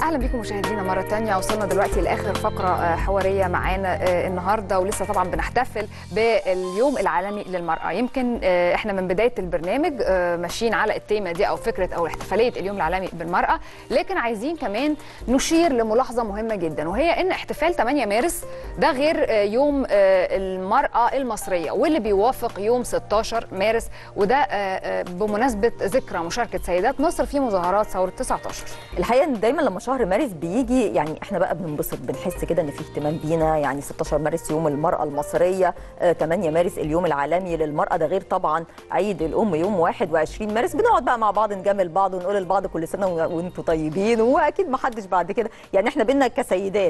اهلا بكم مشاهدينا مره تانية وصلنا دلوقتي لاخر فقره آه، حواريه معانا آه، النهارده ولسه طبعا بنحتفل باليوم العالمي للمراه يمكن آه، احنا من بدايه البرنامج آه، ماشيين على التيمه دي او فكره او احتفاليه اليوم العالمي بالمراه لكن عايزين كمان نشير لملاحظه مهمه جدا وهي ان احتفال 8 مارس ده غير آه، يوم آه، المراه المصريه واللي بيوافق يوم 16 مارس وده آه، آه، بمناسبه ذكرى مشاركه سيدات مصر في مظاهرات ثوره 19 الحقيقه ان دايما لما شهر مارس بيجي يعني احنا بقى بننبسط بنحس كده ان في اهتمام بينا يعني 16 مارس يوم المراه المصريه آه 8 مارس اليوم العالمي للمراه ده غير طبعا عيد الام يوم 21 مارس بنقعد بقى مع بعض نجامل بعض ونقول لبعض كل سنه وانتم طيبين واكيد ما حدش بعد كده يعني احنا بينا كسيدات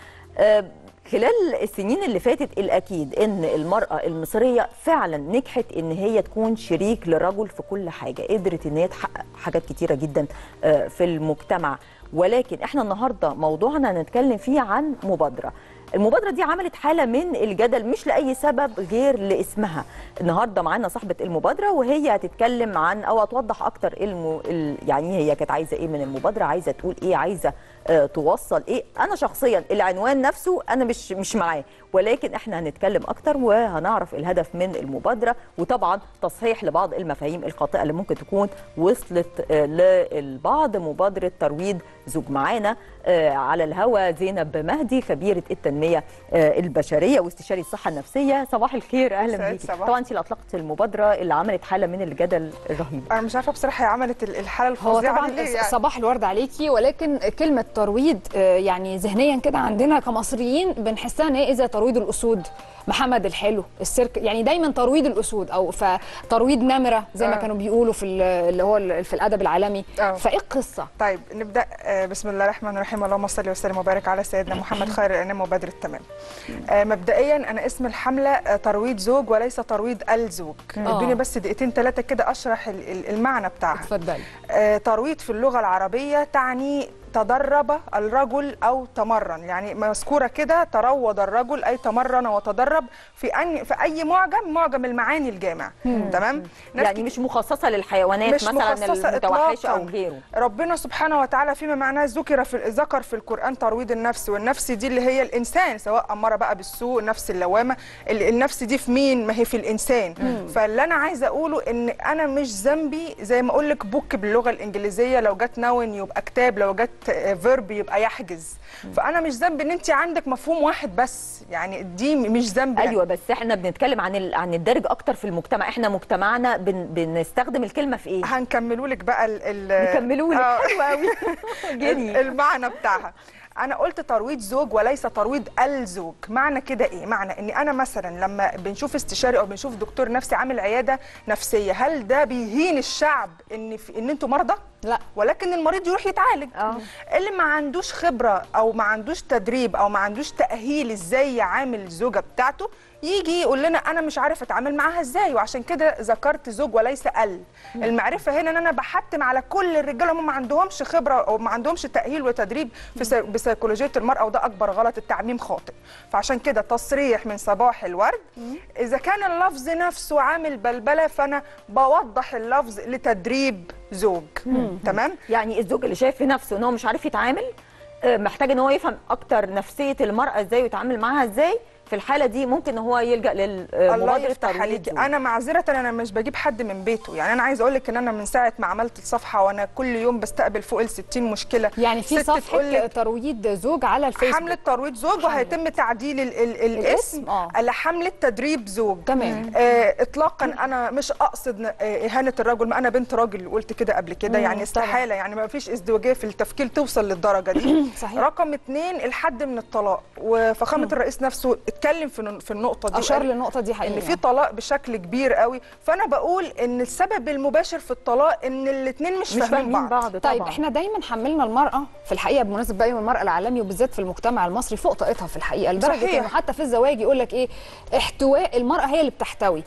آه، خلال السنين اللي فاتت الاكيد ان المراه المصريه فعلا نجحت ان هي تكون شريك للرجل في كل حاجه قدرت ان هي تحقق حاجات كتيره جدا آه، في المجتمع ولكن احنا النهارده موضوعنا هنتكلم فيه عن مبادره المبادرة دي عملت حالة من الجدل مش لأي سبب غير لاسمها النهاردة معانا صاحبة المبادرة وهي هتتكلم عن أو هتوضح أكتر الم... ال... يعني هي كانت عايزة إيه من المبادرة عايزة تقول إيه عايزة آه توصل إيه أنا شخصيا العنوان نفسه أنا مش مش معاه ولكن احنا هنتكلم أكتر وهنعرف الهدف من المبادرة وطبعا تصحيح لبعض المفاهيم الخاطئة اللي ممكن تكون وصلت آه للبعض مبادرة ترويض زوج معانا آه على الهوا زينب مهدي خبيرة التنمية آه البشرية واستشاري الصحة النفسية صباح الخير أهلا سعيد بيكي صباح. طبعا أنت اللي أطلقت المبادرة اللي عملت حالة من الجدل الرهيب انا مش عارفه بصراحه هي عملت ال- الحاله هو الفظيعه طبعا دي ليه يعني. صباح الورد عليكي ولكن كلمه ترويض آه، يعني ذهنيا كده عندنا كمصريين بنحسها ان هي اذا ترويض الاسود محمد الحلو السيرك يعني دايما ترويض الاسود او فترويض نمره زي ما آه. كانوا بيقولوا في ال- اللي هو ال- في الادب العالمي آه. فايه القصه طيب نبدا آه، بسم الله الرحمن الرحيم اللهم صل وسلم وبارك على سيدنا محمد خير الانام وبدر التمام آه، مبدئيا انا اسم الحمله آه، ترويض زوج وليس ترويض الزوج آه. ادوني بس دقيقتين ثلاثه كده اشرح ال- ال- المعنى بتاعها اتفضلي آه، ترويض في اللغه العربيه تعني تدرب الرجل او تمرن يعني مذكوره كده تروض الرجل اي تمرن وتدرب في أن في اي معجم معجم المعاني الجامع تمام ناس يعني مش مخصصة للحيوانات مش مثلا مخصصة المتوحشة إطلاقاً. أو غيره ربنا سبحانه وتعالى فيما معناه ذكر في ذكر في القران ترويض النفس والنفس دي اللي هي الانسان سواء اماره بقى بالسوء النفس اللوامه ال- النفس دي في مين ما هي في الانسان فاللي انا عايزه اقوله ان انا مش ذنبي زي ما اقول لك بوك باللغه الانجليزيه لو جت نون يبقى كتاب لو جت فيرب يبقى يحجز فانا مش ذنبي ان انت عندك مفهوم واحد بس يعني دي مش ذنبي أنا. ايوه بس احنا بنتكلم عن ال... عن الدرج اكتر في المجتمع احنا مجتمعنا بن... بنستخدم الكلمه في ايه هنكملوا لك بقى ال ال نكملوا لك آه. حلو قوي ال- جميل المعنى بتاعها انا قلت ترويض زوج وليس ترويض الزوج معنى كده ايه معنى اني انا مثلا لما بنشوف استشاري او بنشوف دكتور نفسي عامل عياده نفسيه هل ده بيهين الشعب ان في ان انتوا مرضى لا ولكن المريض يروح يتعالج اه اللي ما عندوش خبره او ما عندوش تدريب او ما عندوش تاهيل ازاي يعامل الزوجه بتاعته يجي يقول لنا انا مش عارف اتعامل معاها ازاي وعشان كده ذكرت زوج وليس ال المعرفه هنا ان انا بحتم على كل الرجاله هم ما عندهمش خبره او ما عندهمش تاهيل وتدريب في سي- بسيكولوجيه المراه وده اكبر غلط التعميم خاطئ فعشان كده تصريح من صباح الورد اذا كان اللفظ نفسه عامل بلبله فانا بوضح اللفظ لتدريب زوج تمام يعني الزوج اللي شايف في نفسه ان هو مش عارف يتعامل آه، محتاج ان هو يفهم اكتر نفسيه المراه ازاي ويتعامل معاها ازاي في الحاله دي ممكن ان هو يلجا الله للمبادره يفتح عليكي انا معذره انا مش بجيب حد من بيته يعني انا عايزه اقول لك ان انا من ساعه ما عملت الصفحه وانا كل يوم بستقبل فوق ال 60 مشكله يعني في ست تقول صفحه لك ترويض زوج على الفيسبوك حمله ترويض زوج وهيتم تعديل ال ال الاسم الاسم، آه. لحمله تدريب زوج تمام آه اطلاقا انا مش اقصد ن- آه، اهانه الرجل ما انا بنت راجل قلت كده قبل كده مم، يعني استحاله يعني ما فيش ازدواجيه في التفكير توصل للدرجه دي صحيح. رقم اتنين الحد من الطلاق وفخامه الرئيس نفسه اتكلم في ن- في النقطه دي اشار وقال للنقطه دي ان حقيقه في طلاق بشكل كبير قوي فانا بقول ان السبب المباشر في الطلاق ان الاثنين مش, مش فاهمين فاهمين بعض, بعض طبعا طيب احنا دايما حملنا المراه في الحقيقه بمناسبه بقى يوم المراه العالمي وبالذات في المجتمع المصري فوق طاقتها في الحقيقه لدرجه صحيح. انه حتى في الزواج يقول لك ايه احتواء المراه هي اللي بتحتوي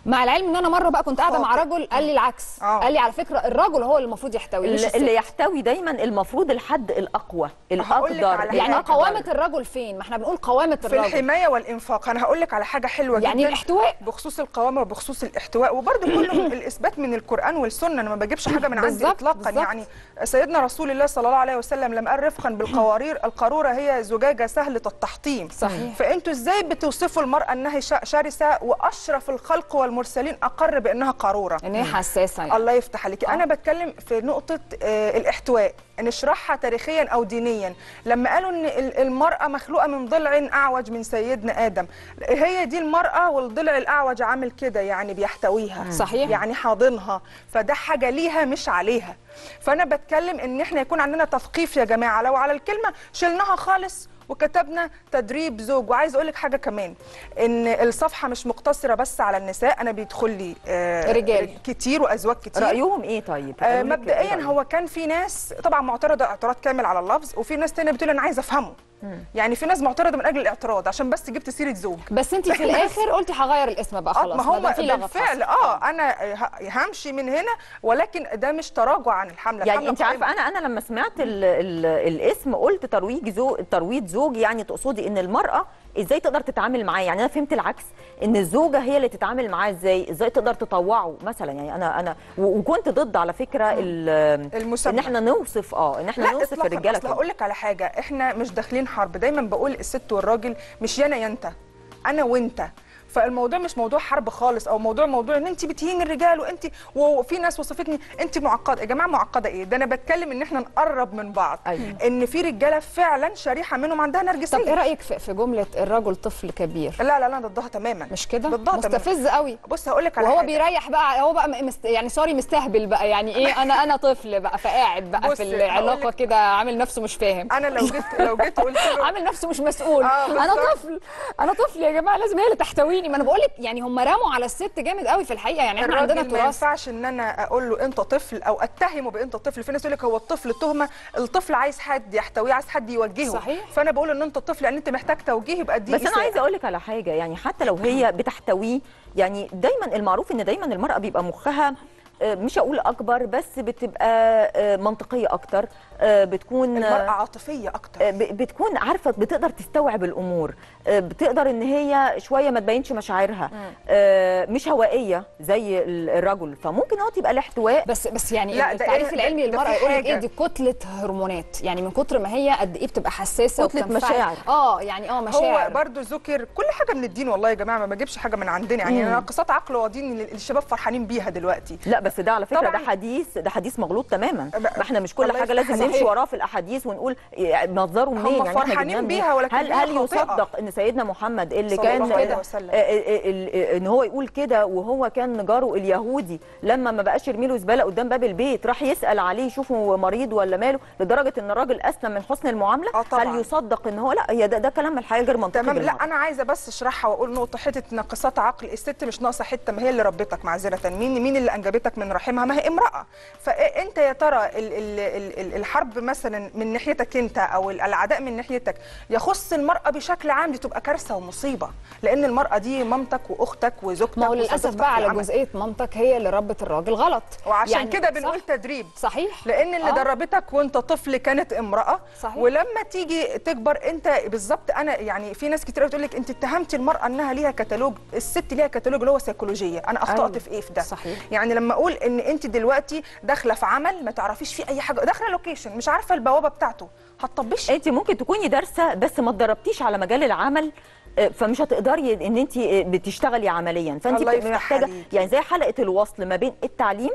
مع العلم ان انا مره بقى كنت قاعده مع خاطئ. رجل قال لي العكس آه. قال لي على فكره الرجل هو اللي المفروض يحتوي مش اللي اللي الست. يحتوي دايما المفروض الحد الاقوى هقول لك الاقدر على يعني حاجة. قوامه الرجل فين ما احنا بنقول قوامه في الرجل الحمايه والانفاق انا هقول لك على حاجه حلوه يعني جدا الاحتواء. بخصوص القوامه وبخصوص الاحتواء وبرده كله من الاثبات من القران والسنه انا ما بجيبش حاجه من عندي بالظبط، اطلاقا بالظبط. يعني سيدنا رسول الله صلى الله عليه وسلم لما قال رفقا بالقوارير القاروره هي زجاجه سهله التحطيم صحيح. فانتوا ازاي بتوصفوا المراه انها شا- شرسه واشرف الخلق والمرسلين اقر بانها قاروره ان هي حساسه يعني. الله يفتح عليك انا بتكلم في نقطه آه، الاحتواء نشرحها تاريخيا او دينيا لما قالوا ان ال- المراه مخلوقه من ضلع اعوج من سيدنا ادم هي دي المراه والضلع الاعوج عامل كده يعني بيحتويها صحيح. يعني حاضنها فده حاجه ليها مش عليها فانا بتكلم ان احنا يكون عندنا تثقيف يا جماعه لو على الكلمه شلناها خالص وكتبنا تدريب زوج وعايز اقول لك حاجه كمان ان الصفحه مش مقتصره بس على النساء انا بيدخل لي آه، رجال. كتير وازواج كتير رايهم ايه طيب آه قالوا لك إيه مبدئيا رأيهم؟ هو كان في ناس طبعا معترضه اعتراض كامل على اللفظ وفي ناس تانية بتقول انا عايزه افهمه يعني في ناس معترضه من اجل الاعتراض عشان بس جبت سيره زوج بس انت في الاخر قلتي هغير الاسم بقى آه، خلاص ما هو دام في لغط بالفعل حصل. اه انا ه- همشي من هنا ولكن ده مش تراجع عن الحمله يعني الحملة انت عارفه قائمة. انا انا لما سمعت ال ال الاسم قلت ترويج زوج ترويض زوج يعني تقصدي ان المراه ازاي تقدر تتعامل معاه يعني انا فهمت العكس ان الزوجه هي اللي تتعامل معاه ازاي ازاي تقدر تطوعه مثلا يعني انا انا و- وكنت ضد على فكره ال- المسمى. ان احنا نوصف اه ان احنا لا نوصف اطلاقا الرجاله اصل كده. هقول لك على حاجه احنا مش داخلين حرب دايما بقول الست والراجل مش يانا يا انت انا وانت فالموضوع مش موضوع حرب خالص او موضوع موضوع ان انت بتهين الرجال وانت وفي ناس وصفتني انت معقده يا جماعه معقده ايه ده انا بتكلم ان احنا نقرب من بعض أيوة. ان في رجاله فعلا شريحه منهم عندها نرجسيه طب ايه رايك في في جمله الرجل طفل كبير لا لا لا ضدها تماما مش كده ضدها تماما مستفز قوي بص هقول لك على وهو حاجة. بيريح بقى هو بقى مست يعني سوري مستهبل بقى يعني ايه انا انا طفل بقى فقاعد بقى بص، في العلاقه هقولك- كده عامل نفسه مش فاهم انا لو جيت لو جيت قلت له عامل نفسه مش مسؤول آه، انا بالظبط. طفل انا طفل يا جماعه لازم هي اللي تحتويني ما انا بقول لك يعني هم رموا على الست جامد قوي في الحقيقه يعني احنا عندنا الراجل ما تراث ينفعش ان انا اقول له انت طفل او اتهمه بانت طفل في ناس يقول لك هو الطفل تهمه الطفل عايز حد يحتويه عايز حد يوجهه صحيح. فانا بقول ان انت طفل لان انت محتاج توجيه يبقى دي بس انا إساءة. عايزه اقول لك على حاجه يعني حتى لو هي بتحتويه يعني دايما المعروف ان دايما المراه بيبقى مخها آه، مش هقول اكبر بس بتبقى آه، منطقيه اكتر آه، بتكون المراه عاطفيه اكتر آه، ب- بتكون عارفه بتقدر تستوعب الامور آه، بتقدر ان هي شويه ما تبينش مشاعرها آه، مش هوائيه زي ال- الرجل فممكن هو تبقى الاحتواء بس بس يعني لا، ده التعريف إيه- العلمي ده للمراه في يقول لك حاجة. ايه دي كتله هرمونات يعني من كتر ما هي قد ايه بتبقى حساسه كتلة وبتنفعل. مشاعر. اه يعني اه مشاعر هو برضو ذكر كل حاجه من الدين والله يا جماعه ما بجيبش حاجه من عندنا يعني ناقصات عقل ودين اللي الشباب فرحانين بيها دلوقتي لا بس ده على فكره طبعاً. ده حديث ده حديث مغلوط تماما بقى- ما احنا مش كل الله حاجه يفتح لازم عليك. نمشي وراه في الاحاديث ونقول إيه، مصدره منين هم يعني احنا فرحانين جبناه منين؟ بيها ولكن هل هي هل خاطئة. يصدق ان سيدنا محمد اللي صلى كان الله عليه آه، وسلم. آه، آه، ال- آه، ان هو يقول كده وهو كان جاره اليهودي لما ما بقاش يرمي له زباله قدام باب البيت راح يسال عليه يشوفه مريض ولا ماله لدرجه ان الراجل اسلم من حسن المعامله آه، طبعاً. هل يصدق ان هو لا هي ده, ده كلام الحقيقه غير منطقي تمام لا بالمرة. انا عايزه بس اشرحها واقول نقطه حته ناقصات عقل الست مش ناقصه حته ما هي اللي ربتك معذره مين مين اللي انجبتك من رحمها ما هي امراه فانت يا ترى ال- ال- ال- ال- الحرب مثلا من ناحيتك انت او ال- العداء من ناحيتك يخص المراه بشكل عام دي تبقى كارثه ومصيبه لان المراه دي مامتك واختك وزوجتك ما هو للاسف وصديقتك بقى في على العمل. جزئيه مامتك هي اللي ربت الراجل غلط وعشان يعني كده بنقول صح؟ تدريب صحيح لان اللي آه. دربتك وانت طفل كانت امراه صحيح. ولما تيجي تكبر انت بالظبط انا يعني في ناس كتير بتقول لك انت اتهمتي المراه انها ليها كتالوج الست ليها كتالوج اللي هو سيكولوجيه انا اخطات أيوة. في ايه في ده صحيح. يعني لما اقول ان انت دلوقتي داخله في عمل ما تعرفيش فيه اي حاجه داخله لوكيشن مش عارفه البوابه بتاعته هتطبشي انت ممكن تكوني دارسه بس ما اتدربتيش على مجال العمل آه، فمش هتقدري ان انت آه، بتشتغلي عمليا فانت الله بتبقي يفتح محتاجه عليك. يعني زي حلقه الوصل ما بين التعليم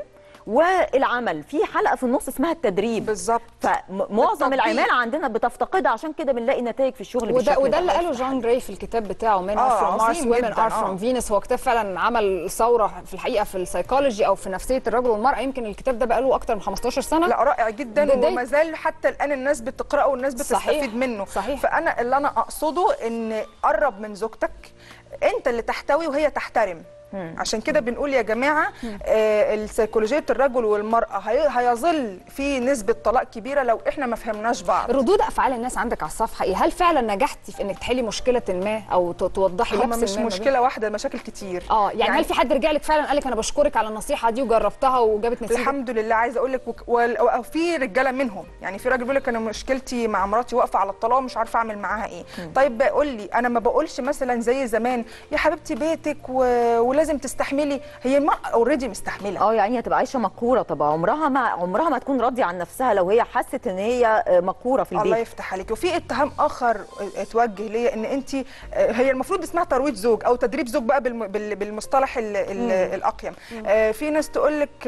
والعمل في حلقه في النص اسمها التدريب بالظبط فمعظم التطبيق. العماله عندنا بتفتقدها عشان كده بنلاقي نتائج في الشغل وده بالشكل وده ده. اللي قاله جون جراي في الكتاب بتاعه من آه، ار فروم مارس عظيم ومن جداً، ار فروم آه. فينس هو كتاب فعلا عمل ثوره في الحقيقه في السيكولوجي او في نفسيه الرجل والمراه يمكن الكتاب ده بقى له اكتر من 15 سنه لا رائع جدا بداية- وما زال حتى الان الناس بتقراه والناس صحيح. بتستفيد منه صحيح. فانا اللي انا اقصده ان قرب من زوجتك انت اللي تحتوي وهي تحترم عشان كده بنقول يا جماعه آه السيكولوجيه الرجل والمراه هي هيظل في نسبه طلاق كبيره لو احنا ما فهمناش بعض ردود افعال الناس عندك على الصفحه ايه هل فعلا نجحتي في انك تحلي مشكله ما او ت- توضحي هما لبس مش ما ما بين- مشكله واحده مشاكل كتير اه يعني, يعني هل في حد رجع لك فعلا قال لك انا بشكرك على النصيحه دي وجربتها وجابت نتيجه الحمد لله عايزه اقول لك وك- وال- أو في رجاله منهم يعني في راجل بيقول لك انا مشكلتي مع مراتي واقفه على الطلاق ومش عارفه اعمل معاها ايه طيب بقول لي انا ما بقولش مثلا زي زمان يا حبيبتي بيتك و... ولازم تستحملي هي المراه اوريدي مستحمله اه يعني هتبقى عايشه مقهوره طب عمرها ما عمرها ما تكون راضيه عن نفسها لو هي حست ان هي آه، مقهوره في الله البيت يفتح عليك وفي اتهام اخر اتوجه ليا ان انت هي المفروض اسمها ترويض زوج او تدريب زوج بقى بالم- بال- بالمصطلح ال- ال- الاقيم آه، في ناس تقول لك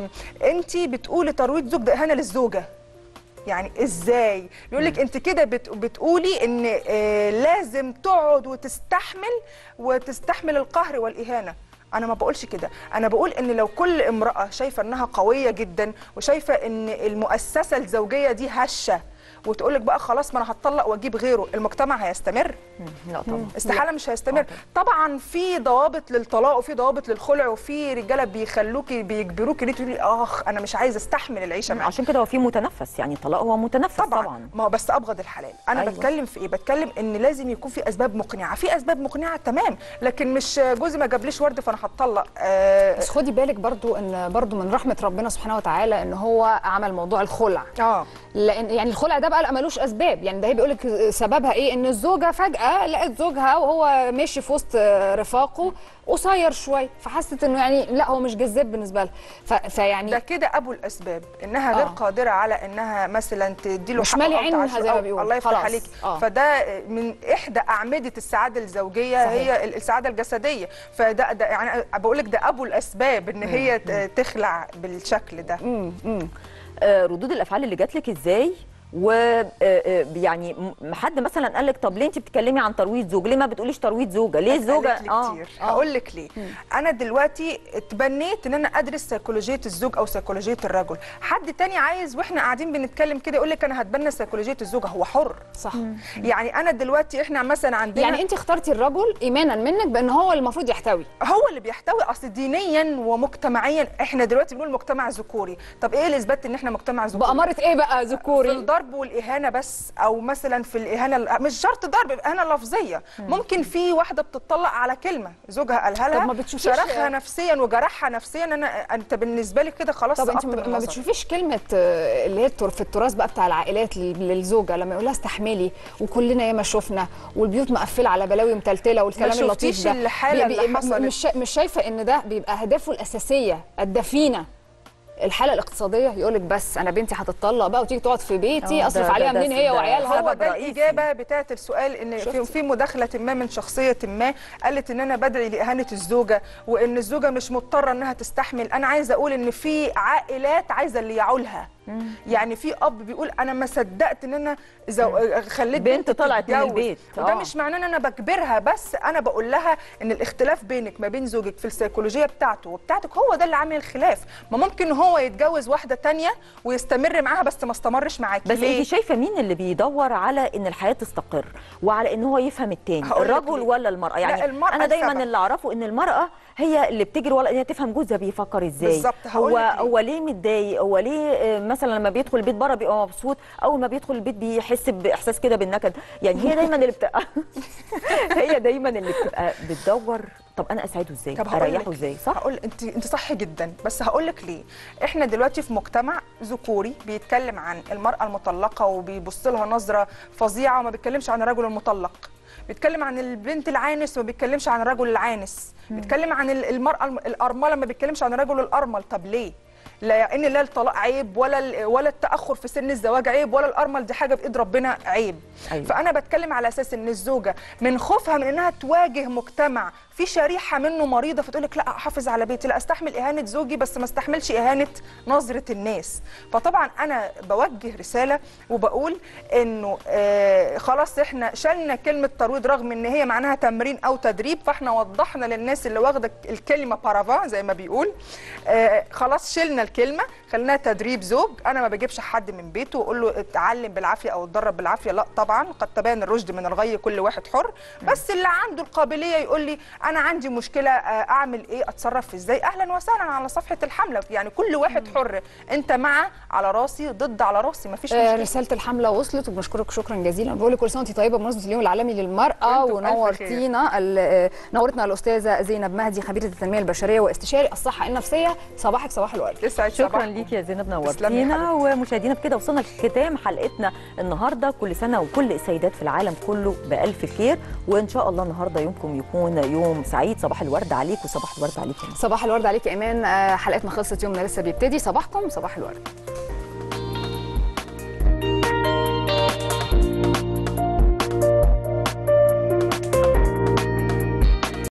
انت بتقولي ترويض زوج ده اهانه للزوجه يعني ازاي يقول لك انت كده بت- بتقولي ان آه، لازم تقعد وتستحمل وتستحمل القهر والاهانه انا ما بقولش كده انا بقول ان لو كل امراه شايفه انها قويه جدا وشايفه ان المؤسسه الزوجيه دي هشه وتقول لك بقى خلاص ما انا هتطلق واجيب غيره المجتمع هيستمر لا طبعا استحاله مش هيستمر طبعا في ضوابط للطلاق وفي ضوابط للخلع وفي رجاله بيخلوكي بيجبروكي ليه تقولي اخ انا مش عايزه استحمل العيشه معاك عشان كده هو في متنفس يعني الطلاق هو متنفس طبعا, طبعا ما هو بس ابغض الحلال انا أيوة. أيوة. بتكلم في ايه بتكلم ان لازم يكون في اسباب مقنعه في اسباب مقنعه تمام لكن مش جوزي ما جابليش ورد فانا هتطلق آه بس خدي بالك برضو ان برضو من رحمه ربنا سبحانه وتعالى ان هو عمل موضوع الخلع اه لان يعني الخلع ده بقى لا ملوش اسباب يعني ده هي بيقول لك سببها ايه ان الزوجه فجاه لقت زوجها وهو ماشي في وسط رفاقه قصير شويه فحست انه يعني لا هو مش جذاب بالنسبه لها ف- فيعني ده كده ابو الاسباب انها غير آه. قادره على انها مثلا تديله مش حقه مالي أو عينها تعاشره زي ما أو- بيقولوا. الله يفتح خلاص. عليك آه. فده من احدى اعمده السعاده الزوجيه صحيح. هي ال- السعاده الجسديه فده ده يعني بقول لك ده ابو الاسباب ان هي ت- تخلع بالشكل ده امم امم آه، ردود الافعال اللي جات لك ازاي و آه، آه، يعني م- حد مثلا قال لك طب ليه انت بتتكلمي عن ترويض زوج ليه ما بتقوليش ترويض زوجه ليه الزوجه قالت لي كتير هقول لك ليه انا دلوقتي اتبنيت ان انا ادرس سيكولوجيه الزوج او سيكولوجيه الرجل حد تاني عايز واحنا قاعدين بنتكلم كده يقول لك انا هتبنى سيكولوجيه الزوجه هو حر صح يعني انا دلوقتي احنا مثلا عندنا يعني انت اخترتي الرجل ايمانا منك بان هو المفروض يحتوي هو اللي بيحتوي اصل دينيا ومجتمعيا احنا دلوقتي بنقول مجتمع ذكوري طب ايه الاثبات ان احنا مجتمع ذكوري بأمارة ايه بقى في ذكوري الضرب والاهانه بس او مثلا في الاهانه مش شرط ضرب اهانه لفظيه ممكن في واحده بتطلق على كلمه زوجها قالها لها طب ما بتشوفيش- شرخها نفسيا وجرحها نفسيا انا انت بالنسبه لي كده خلاص طب انت سقطت من ما النظر. بتشوفيش كلمه آه، اللي هي التر- في التراث بقى بتاع العائلات لل- للزوجه لما يقول لها استحملي وكلنا ياما شفنا والبيوت مقفله على بلاوي متلتله والكلام ما اللطيف شفتيش ده الحالة بي- اللي بي- حصلت؟ مش شا- مش شايفه ان ده بيبقى اهدافه الاساسيه الدفينه الحاله الاقتصاديه يقول لك بس انا بنتي هتطلق بقى وتيجي تقعد في بيتي آه، اصرف ده- عليها ده- منين هي ده وعيالها هو سبب ده رئيسي. الاجابه بتاعه السؤال ان في, شفتي؟ في مداخله ما من شخصيه ما قالت ان انا بدعي لاهانه الزوجه وان الزوجه مش مضطره انها تستحمل انا عايزه اقول ان في عائلات عايزه اللي يعولها يعني في اب بيقول انا ما صدقت ان انا زو... خليت بنت بنتي طلعت من تتجوز. البيت. وده آه. مش معناه ان انا بجبرها بس انا بقول لها ان الاختلاف بينك ما بين زوجك في السيكولوجيه بتاعته وبتاعتك هو ده اللي عامل الخلاف ما ممكن هو يتجوز واحده تانية ويستمر معاها بس ما استمرش معاكي بس ليه؟ انت شايفه مين اللي بيدور على ان الحياه تستقر وعلى ان هو يفهم التاني هقول لك الرجل ليه. ولا المراه لا، يعني المرأة انا دايما السبب. اللي اعرفه ان المراه هي اللي بتجري ورا ان هي تفهم جوزها بيفكر ازاي بالظبط، هقول هو لك ليه. هو ليه متضايق هو ليه آه، مثلا لما بيدخل البيت بره بيبقى مبسوط اول ما بيدخل البيت بيحس باحساس كده بالنكد يعني هي دايما اللي بتبقى هي دايما اللي بتبقى بتدور طب انا اسعده ازاي طب هقول اريحه لك ازاي صح هقول انت انت صح جدا بس هقول لك ليه احنا دلوقتي في مجتمع ذكوري بيتكلم عن المراه المطلقه وبيبص لها نظره فظيعه وما بيتكلمش عن الرجل المطلق بيتكلم عن البنت العانس وما بيتكلمش عن الرجل العانس بيتكلم عن ال- المراه الم- الارمله ما بيتكلمش عن الرجل الارمل طب ليه لا ان لا الطلاق عيب ولا ال- ولا التاخر في سن الزواج عيب ولا الارمل دي حاجه بايد ربنا عيب أيوة. فانا بتكلم على اساس ان الزوجه من خوفها من انها تواجه مجتمع في شريحه منه مريضه فتقول لك لا احافظ على بيتي لا استحمل اهانه زوجي بس ما استحملش اهانه نظره الناس فطبعا انا بوجه رساله وبقول انه آه خلاص احنا شلنا كلمه ترويض رغم ان هي معناها تمرين او تدريب فاحنا وضحنا للناس اللي واخده الكلمه بارافا زي ما بيقول آه خلاص شلنا الكلمه خليناها تدريب زوج انا ما بجيبش حد من بيته واقول له اتعلم بالعافيه او اتدرب بالعافيه لا طبعا قد تبين الرشد من الغي كل واحد حر بس اللي عنده القابليه يقول لي انا عندي مشكله آه، اعمل ايه اتصرف ازاي اهلا وسهلا على صفحه الحمله يعني كل واحد حر انت مع على راسي ضد على راسي مفيش آه، مشكله رساله الحمله وصلت وبنشكرك شكرا جزيلا بقول لك كل سنه وانت طيبه بمناسبه اليوم العالمي للمراه وأنتم بألف ونورتينا ال- آه، نورتنا الاستاذه زينب مهدي خبيره التنميه البشريه واستشاري الصحه النفسيه صباحك صباح الورد تسعد شكرا صباحكم. ليك يا زينب تسلمي يا نورتينا ومشاهدينا بكده وصلنا لختام حلقتنا النهارده كل سنه وكل السيدات في العالم كله بالف خير وان شاء الله النهارده يومكم يكون يوم سعيد صباح الورد عليك وصباح الورد عليك يا صباح الورد عليك يا ايمان آه، حلقتنا خلصت يومنا لسه بيبتدي صباحكم صباح الورد